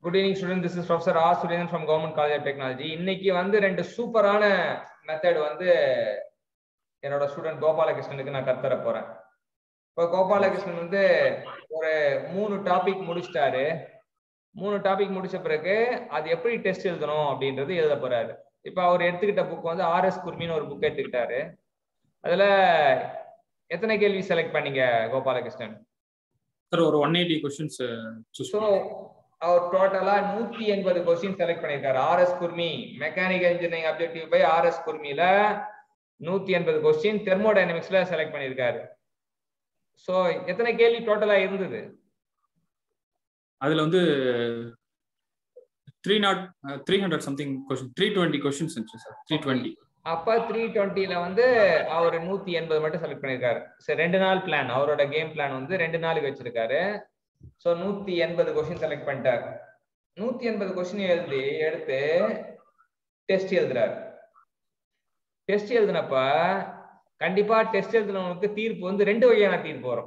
Good evening student this is professor R Surendran from government college of technology இன்னைக்கு வந்து ரெண்டு சூப்பரான மெத்தட் வந்து என்னோட ஸ்டூடெண்ட் கோபாலகிருஷ்ணனுக்கு நான் கத்துற போறேன் இப்போ கோபாலகிருஷ்ணன் வந்து ஒரு மூணு டாபிக் முடிச்சிட்டாரு மூணு டாபிக் முடிச்ச பிறகு அது எப்படி டெஸ்ட் எழுதணும் அப்படின்றது எழுத போறாரு இப்போ அவர் எடுத்துக்கிட்ட புக் வந்து ஆர்எஸ் குர்மின்னு ஒரு புக் எடுத்துக்கிட்டாரு அதுல எத்தனை கேள்வி செலக்ட் பண்ணீங்க கோபாலகிருஷ்ணன் சார் ஒரு one eighty questions choose so அவர் டோட்டலா நூத்தி எண்பது கொஸ்டின் செலக்ட் பண்ணியிருக்காரு RS Khurmi mechanical engineering objective by RS குர்மில நூத்தி எண்பது கொஸ்டின் தெர்மோடைனமிக்ஸ்ல செலக்ட் பண்ணியிருக்காரு ஸோ எத்தனை கேள்வி டோட்டலா இருந்தது அதுல வந்து three not three hundred something question three twenty questions இருந்துச்சு சார் த்ரீ டுவெண்ட்டி அப்ப த்ரீ டுவெண்ட்டில வந்து அவர் நூத்தி எண்பது மட்டும் செலக்ட் பண்ணியிருக்காரு சரி ரெண்டு நாள் பிளான் அவரோட கேம் பிளான் வந்து ரெண்டு நாளுக்கு வச்சிருக்காரு ஸோ நூத்தி எண்பது கொஸ்டின் செலக்ட் பண்ணிட்டாரு நூத்தி எண்பது கொஸ்டின் எழுதி எடுத்து டெஸ்ட் எழுதுறாரு டெஸ்ட் எழுதினப்ப கண்டிப்பா டெஸ்ட் எழுதினவங்களுக்கு தீர்ப்பு வந்து ரெண்டு வகையான தீர்ப்பு வரும்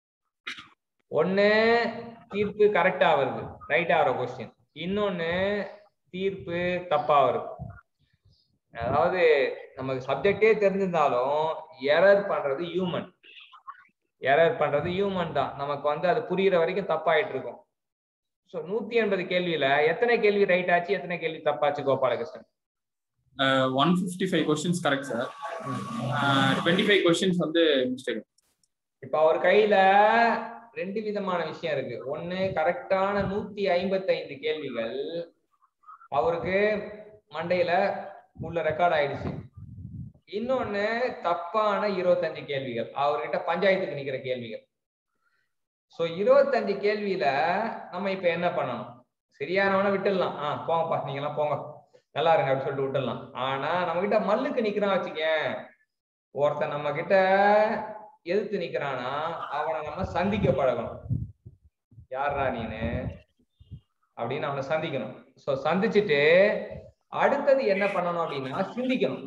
ஒண்ணு தீர்ப்பு கரெக்டா வருது ரைட்டா வர கொஸ்டின் இன்னொன்னு தீர்ப்பு தப்பா வருது அதாவது நமக்கு சப்ஜெக்டே தெரிஞ்சிருந்தாலும் எரர் பண்றது ஹியூமன் எரர் பண்றது ஹியூமன் தான் நமக்கு வந்து அது புரியுற வரைக்கும் தப்பாயிட்டு இருக்கும் ஸோ நூத்தி எண்பது கேள்வியில எத்தனை கேள்வி ரைட் ஆச்சு எத்தனை கேள்வி தப்பாச்சு Gopalakrishnan one fifty five questions correct sir twenty five questions வந்து மிஸ்டேக் இப்ப அவர் கையில ரெண்டு விதமான விஷயம் இருக்கு ஒண்ணு கரெக்டான நூத்தி ஐம்பத்தி ஐந்து கேள்விகள் அவருக்கு மண்டையில உள்ள ரெக்கார்ட் ஆயிடுச்சு இன்னொன்னு தப்பான இருபத்தஞ்சு கேள்விகள் அவர்கிட்ட பஞ்சாயத்துக்கு நிக்கிற கேள்விகள் சோ இருபத்தஞ்சு கேள்வியில நம்ம இப்ப என்ன பண்ணணும் சரியானவன விட்டுடலாம் ஆஹ் போங்கப்பா நீங்க எல்லாம் போங்க நல்லா இருங்க அப்படின்னு சொல்லிட்டு விட்டுடலாம் ஆனா நம்ம கிட்ட மல்லுக்கு நிக்கிறான் வச்சுக்க ஒருத்தன் நம்ம கிட்ட எதிர்த்து நிக்கிறானா அவனை நம்ம சந்திக்க பழகணும் யாரா நீனு அப்படின்னு அவனை சந்திக்கணும் சோ சந்திச்சுட்டு அடுத்தது என்ன பண்ணணும் அப்படின்னா சிந்திக்கணும்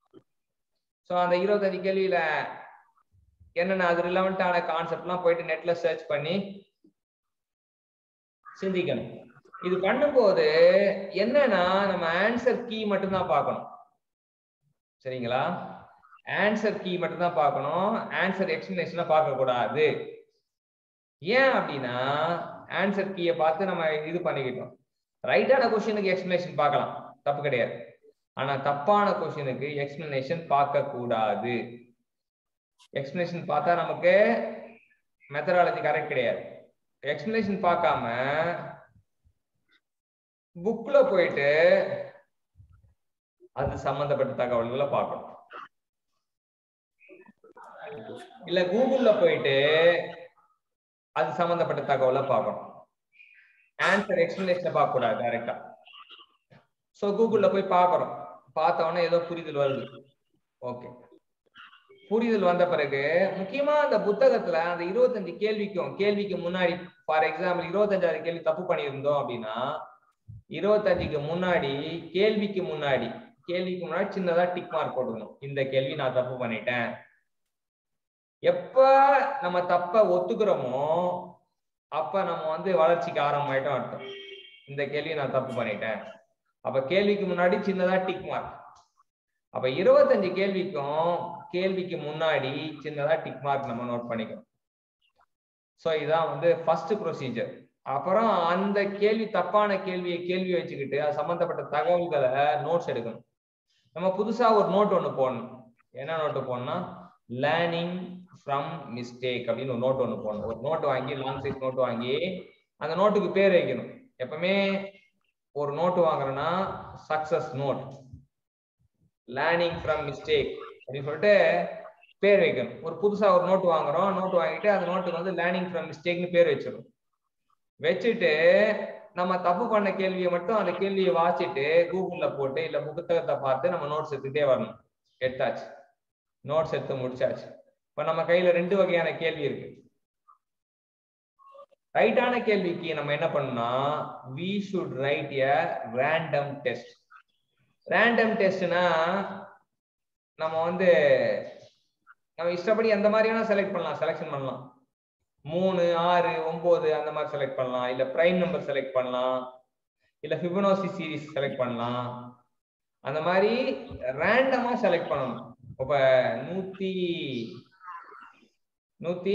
சோ அந்த இருபத்தஞ்சு கேள்வியில என்னென்ன அது ரிலவெண்டான கான்செப்ட்லாம் போயிட்டு நெட்ல சர்ச் பண்ணி சிந்திக்கணும் இது பண்ணும்போது என்னன்னா நம்ம ஆன்சர் கீ மட்டும்தான் பார்க்கணும் சரிங்களா ஆன்சர் கீ மட்டும்தான் பார்க்கணும் ஆன்சர் எக்ஸ்பிளனேஷனை பார்க்க கூடாது ஏன் அப்படின்னா ஆன்சர் கீயை பார்த்து நம்ம இது பண்ணிக்கிட்டோம் ரைட்டான கொஸ்டினுக்கு எக்ஸ்பிளனேஷன் பார்க்கலாம் தப்பு கிடையாது ஆனா தப்பான கொஸ்டினுக்கு எக்ஸ்பிளனேஷன் பார்க்க கூடாது எக்ஸ்பிளனேஷன் பார்த்தா நமக்கு மெத்தடாலஜி கரெக்ட் கிடையாது எக்ஸ்பிளனேஷன் பார்க்காம புக்ல போயிட்டு அது சம்பந்தப்பட்ட தகவல்களை பார்க்கணும் இல்ல கூகுள்ல போயிட்டு அது சம்பந்தப்பட்ட தகவலை பார்க்கணும் ஆன்சர் எக்ஸ்பிளனேஷனை பார்க்க கூடாது டைரக்டா ஸோ கூகுள்ல போய் பார்க்கறோம் பார்த்தோன்னே ஏதோ புரிதல் வருது ஓகே புரிதல் வந்த பிறகு முக்கியமா அந்த புத்தகத்துல அந்த இருபத்தஞ்சு கேள்விக்கும் கேள்விக்கு முன்னாடி ஃபார் எக்ஸாம்பிள் இருபத்தஞ்சாவது கேள்வி தப்பு பண்ணியிருந்தோம் அப்படின்னா இருபத்தஞ்சுக்கு முன்னாடி கேள்விக்கு முன்னாடி கேள்விக்கு முன்னாடி சின்னதா டிக் மார்க் போட்டுக்கணும் இந்த கேள்வி நான் தப்பு பண்ணிட்டேன் எப்ப நம்ம தப்ப ஒத்துக்கிறோமோ அப்ப நம்ம வந்து வளர்ச்சிக்கு ஆரம்பமாயிட்டோம் அர்த்தம் இந்த கேள்வி நான் தப்பு பண்ணிட்டேன் அப்ப கேள்விக்கு முன்னாடி சின்னதா டிக் மார்க் அப்ப இருபத்தஞ்சு கேள்விக்கும் கேள்விக்கு முன்னாடி சின்னதா டிக் மார்க் நம்ம நோட் பண்ணிக்கணும் ஸோ இதான் வந்து ஃபர்ஸ்ட் ப்ரொசீஜர் அப்புறம் அந்த கேள்வி தப்பான கேள்வியை கேள்வி வச்சுக்கிட்டு அது சம்பந்தப்பட்ட தகவல்களை நோட்ஸ் எடுக்கணும் நம்ம புதுசா ஒரு நோட் ஒன்று போடணும் என்ன நோட்டு போடணும்னா லேர்னிங் ஃப்ரம் மிஸ்டேக் அப்படின்னு ஒரு நோட் ஒன்று போடணும் ஒரு நோட் வாங்கி லாங் சைஸ் நோட் வாங்கி அந்த நோட்டுக்கு பேர் வைக்கணும் எப்பவுமே ஒரு நோட்டு வாங்குறோம்னா success note learning from mistake அப்படின்னு சொல்லிட்டு பேர் வைக்கணும் ஒரு புதுசா ஒரு நோட்டு வாங்குறோம் நோட்டு வாங்கிட்டு அந்த நோட்டுக்கு வந்து லேர்னிங் ஃப்ரம் மிஸ்டேக்னு பேர் வச்சிடும் வச்சுட்டு நம்ம தப்பு பண்ண கேள்வியை மட்டும் அந்த கேள்வியை வாசிட்டு கூகுள்ல போட்டு இல்ல புத்தகத்தை பார்த்து நம்ம நோட்ஸ் எடுத்துக்கிட்டே வரணும் எடுத்தாச்சு நோட்ஸ் எடுத்து முடிச்சாச்சு இப்ப நம்ம கையில ரெண்டு வகையான கேள்வி இருக்கு ரைட்டான கேள்விக்கு நம்ம என்ன பண்ணோம்னா we should write a random test random டெஸ்ட்னா நம்ம வந்து நம்ம இஷ்டப்படி எந்த மாதிரி வேணா செலக்ட் பண்ணலாம் செலெக்ஷன் பண்ணலாம் மூணு ஆறு ஒன்பது அந்த மாதிரி செலக்ட் பண்ணலாம் இல்ல பிரைம் நம்பர் செலக்ட் பண்ணலாம் இல்ல ஃபிபனோசி சீரிஸ் செலக்ட் பண்ணலாம் அந்த மாதிரி ரேண்டமா செலக்ட் பண்ணணும் இப்ப நூத்தி நூத்தி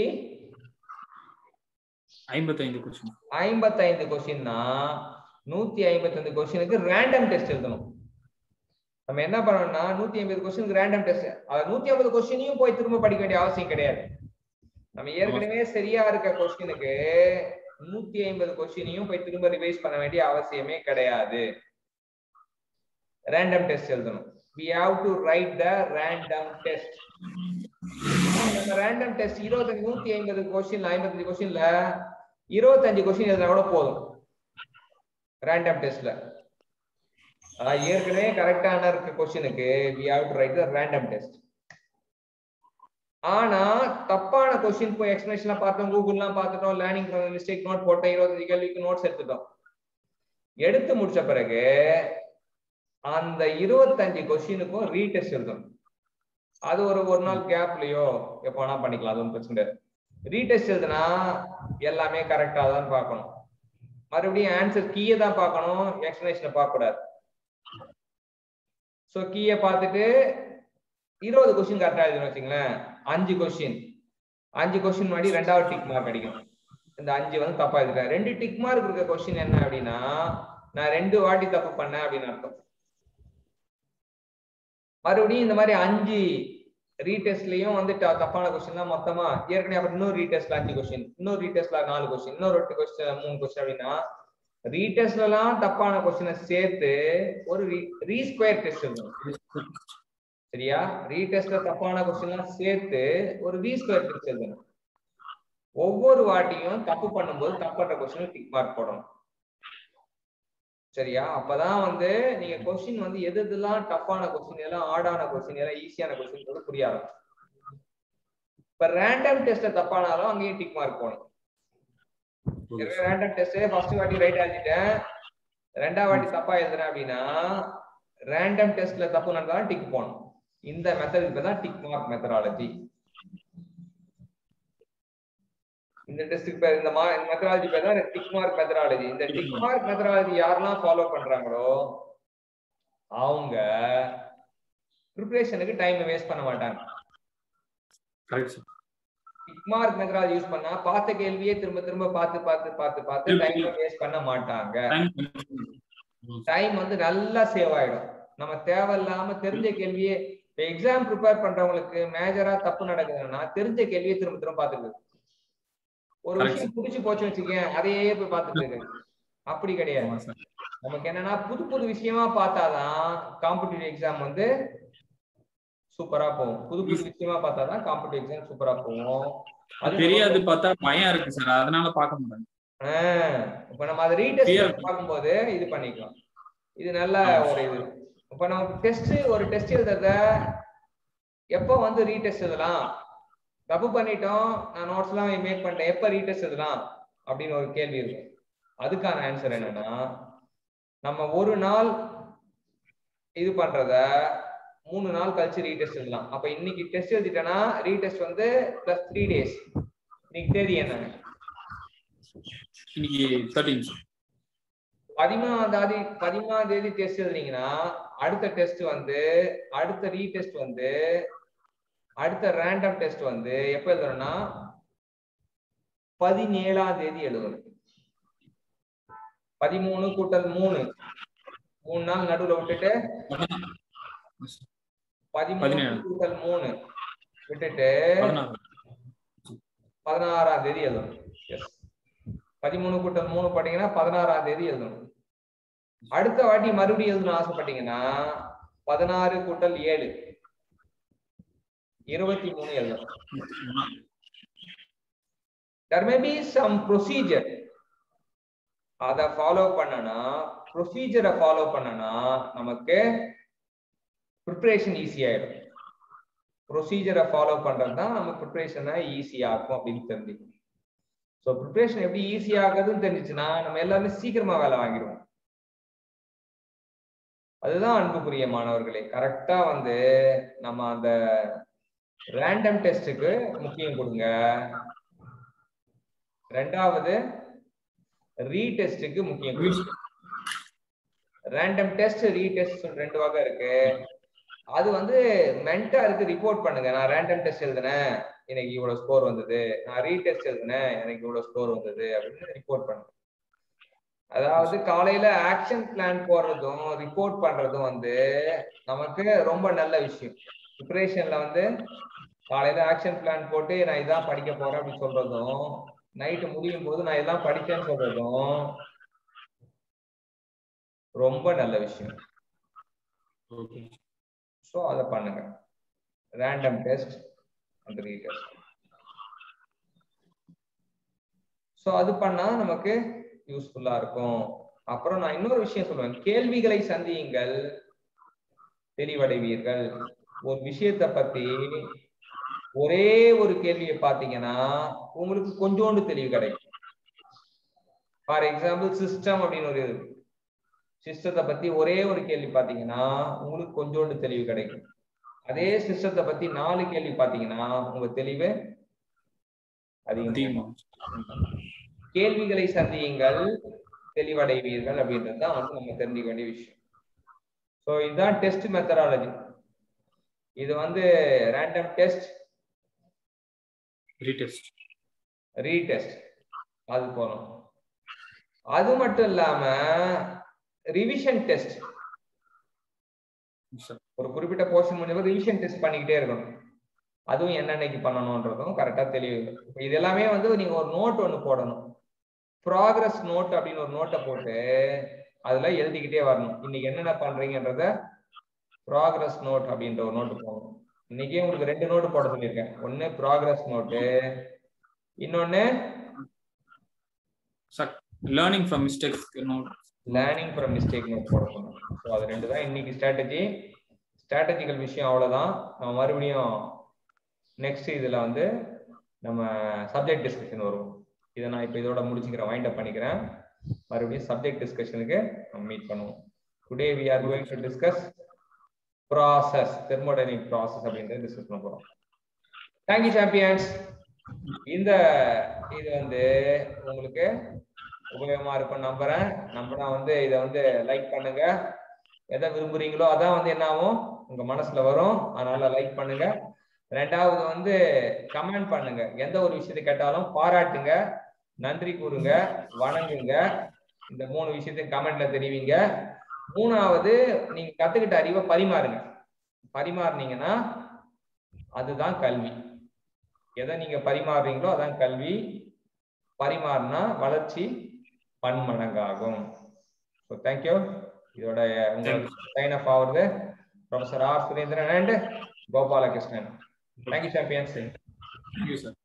ஐம்பத்தைந்து கொஸ்டின் ஐம்பத்தைந்து கொஸ்டின்னா நூத்தி ஐம்பத்தைந்து கொஸ்டினுக்கு ரேண்டம் டெஸ்ட் எழுதணும் நம்ம என்ன பண்ணணும்னா நூத்தி ஐம்பது கொஸ்டினுக்கு ரேண்டம் டெஸ்ட் அது நூத்தி ஐம்பது கொஸ்டினையும் போய் திரும்ப படிக்க வேண்டிய அவசியம் கிடையாது நம்ம ஏற்கனவே சரியா இருக்க கொஸ்டினுக்கு நூத்தி ஐம்பது கொஸ்டினையும் போய் திரும்ப ரிவைஸ் பண்ண வேண்டிய அவசியமே கிடையாது ரேண்டம் டெஸ்ட் எழுதணும் we have to write the random test நம்ம ரேண்டம் டெஸ்ட் இருபத்தஞ்சு நூத்தி ஐம்பது கொஸ்டின்ல ஐம்பத்தஞ்சு கொஸ்டின்ல இருபத்தஞ்சு கொஸ்டின் எழுதினா கூட போதும் ரேண்டம் டெஸ்ட்ல ஏற்கனவே கரெக்டான இருக்க கொஸ்டினுக்கு we have to write the random test ஆனா தப்பான கொஸ்டின் போய் எக்ஸ்பிளேஷன்லாம் பார்த்தோம் கூகுள்லாம் பார்த்துட்டோம் லேர்னிங் மிஸ்டேக் நோட் போட்டோம் இருபத்தஞ்சு கேள்விக்கு நோட்ஸ் எடுத்துட்டோம் எடுத்து முடிச்ச பிறகு அந்த இருபத்தஞ்சு கொஸ்டினுக்கும் ரீடெஸ்ட் எழுதணும் அது ஒரு ஒரு நாள் கேப்லயோ எப்போ வேணா பண்ணிக்கலாம் அது ஒன்றும் பிரச்சனை கிடையாது ரீடெஸ்ட் எழுதுனா எல்லாமே கரெக்டா தான் பார்க்கணும் மறுபடியும் ஆன்சர் கீயை தான் பார்க்கணும் எக்ஸ்பிளேஷனை பார்க்க கூடாது ஸோ கீயை பார்த்துட்டு இருபது கொஸ்டின் கரெக்டா எழுதுன்னு வச்சுங்களேன் அஞ்சு கொஸ்டின் அஞ்சு கொஸ்டின் முன்னாடி ரெண்டாவது டிக் மார்க் அடிக்கும் இந்த அஞ்சு வந்து தப்பா எழுதிட்டேன் ரெண்டு டிக் மார்க் இருக்க கொஸ்டின் என்ன அப்படின்னா நான் ரெண்டு வாட்டி தப்பு பண்ணேன் அப்படின்னு அர்த்தம் மறுபடியும் இந்த மாதிரி அஞ்சு ரீடெஸ்ட்லயும் வந்து த- தப்பான கொஸ்டின் மொத்தமா ஏற்கனவே அப்புறம் இன்னொரு ரீடெஸ்ட்ல அஞ்சு கொஸ்டின் இன்னொரு ரீடெஸ்ட்ல நாலு கொஸ்டின் இன்னொரு எட்டு கொஸ்டின் மூணு கொஸ்டின் அப்படின்னா ரீடெஸ்ட்ல எல்லாம் தப்பான கொஸ்டினை சேர்த்து ஒரு ரீ ஸ்கொயர் டெஸ்ட் எழுதணும் சரியா ரீடெஸ்ட்ல தப்பான கொஸ்டின் எல்லாம் சேர்த்து ஒரு ரீ ஸ்கொயர் டெஸ்ட் எழுதணும் ஒவ்வொரு வாட்டியும் தப்பு பண்ணும்போது தப்புன்ற கொஸ்டின் டிக் மார்க் போடணும் சரியா அப்பதான் வந்து நீங்க கொஸ்டின் வந்து எது எதெல்லாம் டஃப்பான கொஸ்டின் எல்லாம் ஆடான கொஸ்டின் எல்லாம் ஈஸியான கொஸ்டின் புரிய ஆரம்பிக்கும் இப்ப ரேண்டம் டெஸ்ட்ல தப்பானாலும் அங்கேயும் டிக் மார்க் போடணும் ரேண்டம் டெஸ்ட் ஃபர்ஸ்ட் வாட்டி ரைட் எழுதிட்டேன் ரெண்டாவது வாட்டி தப்பா எழுதுறேன் அப்படின்னா ரேண்டம் டெஸ்ட்ல தப்பு நடந்தாலும் டிக் போடணும் இந்த மெத்தட் தான் டிக் மார்க் மெத்தடாலஜி இந்த டெஸ்ட்டுக்கு பேர் இந்த மா இந்த மெத்தடாலஜி பேர் தான் டிக் மார்க் மெத்தடாலஜி இந்த டிக் மார்க் மெத்தடாலஜி யாரெல்லாம் ஃபாலோ பண்றாங்களோ அவங்க ப்ரிப்பரேஷனுக்கு டைம் வேஸ்ட் பண்ண மாட்டாங்க correct sir tick mark methodology use பண்ணா பார்த்த கேள்வியே திரும்ப திரும்ப பார்த்து பார்த்து பார்த்து பார்த்து டைம் வேஸ்ட் பண்ண மாட்டாங்க டைம் வந்து நல்லா சேவ் ஆயிடும் நம்ம தேவையில்லாம தெரிஞ்ச கேள்வியே இப்ப எக்ஸாம் ப்ரிப்பேர் பண்றவங்களுக்கு மேஜரா தப்பு நடக்குதுன்னா தெரிஞ்ச கேள்வியை திரும்ப திரும்ப பார்த்துட்டு ஒரு Correct. விஷயம் புடிச்சு போச்சு வச்சுக்கேன் அதையே போய் பார்த்துட்டு இருக்கு அப்படி கிடையாது ஆமா சார் நமக்கு என்னன்னா புது புது விஷயமா பார்த்தாதான் காம்படிட்டிவ் எக்ஸாம் வந்து சூப்பரா போகும் புது புது விஷயமா பார்த்தாதான் காம்படிட்டிவ் எக்ஸாம் சூப்பரா போகும் அது தெரியாது பார்த்தா பயம் இருக்கு சார் அதனால பார்க்க மாட்டேன் ஆஹ் இப்ப நம்ம அதை Clear. ரீடெஸ்ட் பார்க்கும்போது இது பண்ணிக்கலாம் இது நல்ல ஒரு இது இப்ப நம்ம டெஸ்ட் ஒரு டெஸ்ட் எழுதுறத எப்போ வந்து ரீடெஸ்ட் எழுதலாம் தப்பு பண்ணிட்டோம் நான் நோட்ஸ் எல்லாம் மேக் பண்ணிட்டேன் எப்ப ரீடெஸ்ட் எழுதலாம் அப்படின்னு ஒரு கேள்வி இருக்கும் அதுக்கான ஆன்சர் என்னன்னா நம்ம ஒரு நாள் இது பண்றத மூணு நாள் கழிச்சு ரீடெஸ்ட் எழுதலாம் அப்ப இன்னைக்கு டெஸ்ட் எழுதிட்டேன்னா ரீடெஸ்ட் வந்து பிளஸ் த்ரீ டேஸ் இன்னைக்கு தேதி என்ன இன்னைக்கு தேர்ட்டீன் சார் பதிமூணாம் தேதி பதிமூணாம் தேதி டெஸ்ட் எழுதுனீங்கன்னா அடுத்த டெஸ்ட் வந்து அடுத்த ரீடெஸ்ட் வந்து அடுத்த ரேண்டம் டெஸ்ட் வந்து எப்ப எழுதணும்னா பதினேழாம் தேதி எழுதணும் பதிமூணு கூட்டல் மூணு மூணு நாள் நடுவுல விட்டுட்டு பதிமூணு பதினேழு. கூட்டல் மூணு விட்டுட்டு பதினாறு பதினாறாம் தேதி எழுதணும் எஸ் பதிமூணு கூட்டல் மூணு போட்டீங்கன்னா பதினாறாம் தேதி எழுதணும் அடுத்த வாட்டி மறுபடியும் எழுதணும் ஆசைப்பட்டீங்கன்னா பதினாறு கூட்டல் ஏழு இருபத்தி மூணு எழுதணும் there may be some procedure அதை ஃபாலோ பண்ணனா ப்ரொசீஜரை ஃபாலோ பண்ணனா நமக்கு ப்ரிப்பரேஷன் ஈஸி ஆயிடும் ப்ரொசீஜரை ஃபாலோ பண்றது தான் நம்ம ப்ரிப்பரேஷனை ஈஸியாக்கும் அப்படின்னு தெரிஞ்சுக்கணும் ஸோ ப்ரிப்பரேஷன் எப்படி ஈஸி ஆகுதுன்னு தெரிஞ்சுச்சுன்னா நம்ம எல்லாருமே சீக்கிரமா வேலை வாங்கிடுவோம் அதுதான் அன்புக்குரிய மாணவர்களே கரெக்டா வந்து நம்ம அந்த ரேண்டம் டெஸ்ட்டுக்கு முக்கியம் கொடுங்க ரெண்டாவது ரீடெஸ்ட்டுக்கு முக்கியம் கொடுங்க ரேண்டம் டெஸ்ட் ரீடெஸ்ட் ரெண்டு வகை இருக்கு அது வந்து மென்டாருக்கு ரிப்போர்ட் பண்ணுங்க நான் ரேண்டம் டெஸ்ட் எழுதினேன் எனக்கு இவ்வளவு ஸ்கோர் வந்தது நான் ரீடெஸ்ட் எழுதினேன் எனக்கு இவ்வளவு ஸ்கோர் வந்தது அப்படின்னு ரிப்போர்ட் பண்ணுங்க அதாவது காலையில ஆக்ஷன் பிளான் போடுறதும் ரிப்போர்ட் பண்றதும் வந்து நமக்கு ரொம்ப நல்ல விஷயம் ப்ரிப்பரேஷன்ல வந்து காலையில ஆக்ஷன் பிளான் போட்டு நான் இதான் படிக்க போறேன் அப்படின்னு சொல்றதும் நைட்டு முடியும் போது நான் இதெல்லாம் படிச்சேன்னு சொல்றதும் ரொம்ப நல்ல விஷயம் ஓகே ஸோ அதை பண்ணுங்க ரேண்டம் டெஸ்ட் அந்த ரீடெஸ்ட் ஸோ அது பண்ணா நமக்கு யூஸ்ஃபுல்லா இருக்கும் அப்புறம் நான் இன்னொரு விஷயம் சொல்லுவேன் கேள்விகளை சந்தியுங்கள் தெளிவடைவீர்கள் ஒரு விஷயத்தை பத்தி ஒரே ஒரு கேள்வியை பார்த்தீங்கன்னா உங்களுக்கு கொஞ்சோண்டு தெளிவு கிடைக்கும் ஃபார் எக்ஸாம்பிள் சிஸ்டம் அப்படின்னு ஒரு சிஸ்டத்தை பத்தி ஒரே ஒரு கேள்வி பார்த்தீங்கன்னா உங்களுக்கு கொஞ்சோண்டு தெளிவு கிடைக்கும் அதே சிஸ்டத்தை பத்தி நாலு கேள்வி பார்த்தீங்கன்னா உங்க தெளிவு அதிகம் அதிகமா கேள்விகளை சந்தியுங்கள் தெளிவடைவீர்கள் அப்படின்றது தான் வந்து நம்ம தெரிஞ்சுக்க வேண்டிய விஷயம் ஸோ இதுதான் டெஸ்ட் மெத்தடாலஜி இது வந்து ரேண்டம் டெஸ்ட் ரீடெஸ்ட் ரீடெஸ்ட் அது போகணும் அது மட்டும் இல்லாம ரிவிஷன் டெஸ்ட் சார் ஒரு குறிப்பிட்ட போர்ஷன் முடிஞ்சப்போ ரிவிஷன் டெஸ்ட் பண்ணிக்கிட்டே இருக்கணும் அதுவும் என்னென்னைக்கு பண்ணணும்ன்றதும் கரெக்டா தெளிவு இப்ப இது எல்லாமே வந்து நீங்க ஒரு நோட் ஒன்று போடணும் ப்ராக்ரஸ் நோட் அப்படின்னு ஒரு நோட்டை போட்டு அதுல எழுதிக்கிட்டே வரணும் இன்னைக்கு என்னென்ன பண்றீங்கன்றத ப்ராக்ரஸ் நோட் அப்படின்ற ஒரு நோட்டு போடணும் இன்னைக்கே உங்களுக்கு ரெண்டு நோட்டு போட சொல்லியிருக்கேன் ஒன்னு ப்ராக்ரஸ் நோட்டு இன்னொன்னு sir learning from mistakes note learning from mistake note போட சொன்னோம் ஸோ அது ரெண்டு தான் இன்னைக்கு ஸ்ட்ராட்டஜி ஸ்ட்ராட்டஜிக்கல் விஷயம் அவ்வளோதான் நம்ம மறுபடியும் நெக்ஸ்ட் இதுல வந்து நம்ம சப்ஜெக்ட் டிஸ்கஷன் வரும் இதை நான் இப்போ இதோட முடிச்சுக்கிறேன் வைண்ட் அப் பண்ணிக்கிறேன் மறுபடியும் சப்ஜெக்ட் டிஸ்கஷனுக்கு நம்ம மீட் பண்ணுவோம் today we are going to discuss process thermodynamic process அப்படின்றத டிஸ்கஸ் பண்ண போறோம் தேங்க்யூ சாம்பியன்ஸ் இந்த இது வந்து உங்களுக்கு உபயோகமா இருக்கும் நம்புறேன் நம்பினா வந்து இதை வந்து லைக் பண்ணுங்க எதை விரும்புறீங்களோ அதான் வந்து என்ன ஆகும் உங்க மனசுல வரும் அதனால லைக் பண்ணுங்க ரெண்டாவது வந்து கமெண்ட் பண்ணுங்க எந்த ஒரு விஷயத்தை கேட்டாலும் பாராட்டுங்க நன்றி கூறுங்க வணங்குங்க இந்த மூணு விஷயத்தையும் கமெண்ட்ல தெரிவிங்க மூணாவது நீங்க கத்துக்கிட்ட அறிவை பரிமாறுங்க பரிமாறுனீங்கன்னா அதுதான் கல்வி எதை நீங்க பரிமாறுறீங்களோ அதான் கல்வி பரிமாறினா வளர்ச்சி பன்மடங்காகும் ஸோ தேங்க்யூ இதோட உங்களுக்கு சைன் அப் ஆகுறது professor R Surendran and Gopalakrishnan thank you champions thank you sir